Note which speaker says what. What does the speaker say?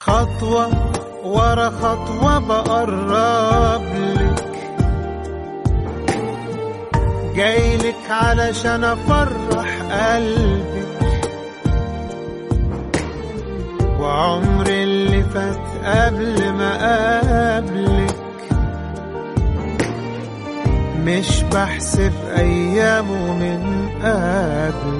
Speaker 1: خطوة ورا خطوة بقرب لك جايلك علشان افرح قلبك وعمر اللي فات قبل ما اقابلك مش بحسب ايامه من قبل